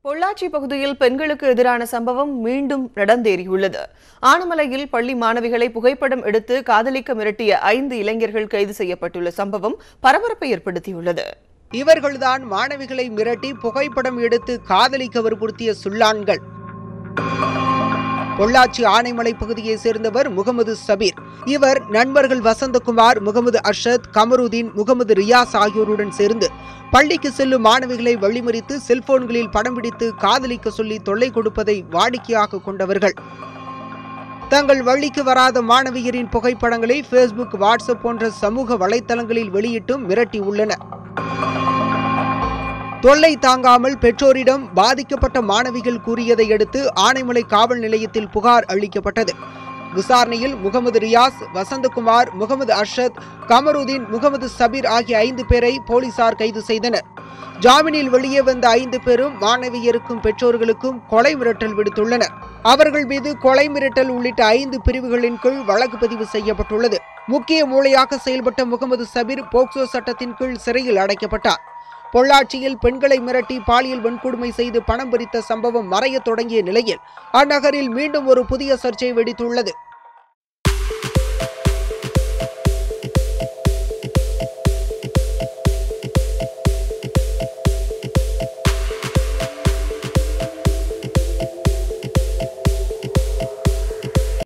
பொள்ளாச்சி பகுதியில் பெண்களுக்கு எதிரான சம்பவம் மீண்டும் நடந்தேறியுள்ளது ஆனமலையில் பள்ளி மாணவிகளை புகைப்படம் எடுத்து காதலிக்க மிரட்டிய ஐந்து இளைஞர்கள் கைது செய்யப்பட்டுள்ள சம்பவம் பரபரப்பை ஏற்படுத்தியுள்ளது இவர்கள்தான் மாணவிகளை மிரட்டி புகைப்படம் எடுத்து காதலிக்க வற்புறுத்திய சுள்ளான்கள் பொள்ளாச்சி ஆனைமலை பகுதியைச் சேர்ந்தவர் முகமது சபீர் இவர் நண்பர்கள் வசந்தகுமார் முகமது அர்ஷத் கமருதீன் முகமது ரியாஸ் ஆகியோருடன் சேர்ந்து பள்ளிக்கு செல்லும் மாணவிகளை வழிமறித்து செல்போன்களில் படம் பிடித்து காதலிக்க சொல்லி தொல்லை கொடுப்பதை வாடிக்கையாக கொண்டவர்கள் தங்கள் வழிக்கு வராத மாணவியரின் புகைப்படங்களை ஃபேஸ்புக் வாட்ஸ்அப் போன்ற சமூக வலைத்தளங்களில் வெளியிட்டும் மிரட்டி உள்ளனர் தொல்லை தாங்காமல் பெற்றோரிடம் பாதிக்கப்பட்ட மாணவிகள் கூறியதை அடுத்து ஆனைமலை காவல் நிலையத்தில் புகார் அளிக்கப்பட்டது விசாரணையில் முகமது ரியாஸ் வசந்தகுமார் முகமது அர்ஷத் கமருதீன் முகமது சபீர் ஆகிய ஐந்து பேரை போலீசார் கைது செய்தனர் ஜாமீனில் வெளியே வந்த ஐந்து பேரும் மாணவியருக்கும் பெற்றோர்களுக்கும் கொலை மிரட்டல் விடுத்துள்ளனர் அவர்கள் மீது கொலை மிரட்டல் உள்ளிட்ட ஐந்து பிரிவுகளின் கீழ் வழக்கு பதிவு செய்யப்பட்டுள்ளது முக்கிய மூளையாக செயல்பட்ட முகமது சபீர் போக்சோ சட்டத்தின் கீழ் சிறையில் அடைக்கப்பட்டார் பொள்ளாச்சியில் பெண்களை மிரட்டி பாலியல் வன்கொடுமை செய்து பணம் பறித்த சம்பவம் மறையத் தொடங்கிய நிலையில் அந்நகரில் மீண்டும் ஒரு புதிய சர்ச்சை வெடித்துள்ளது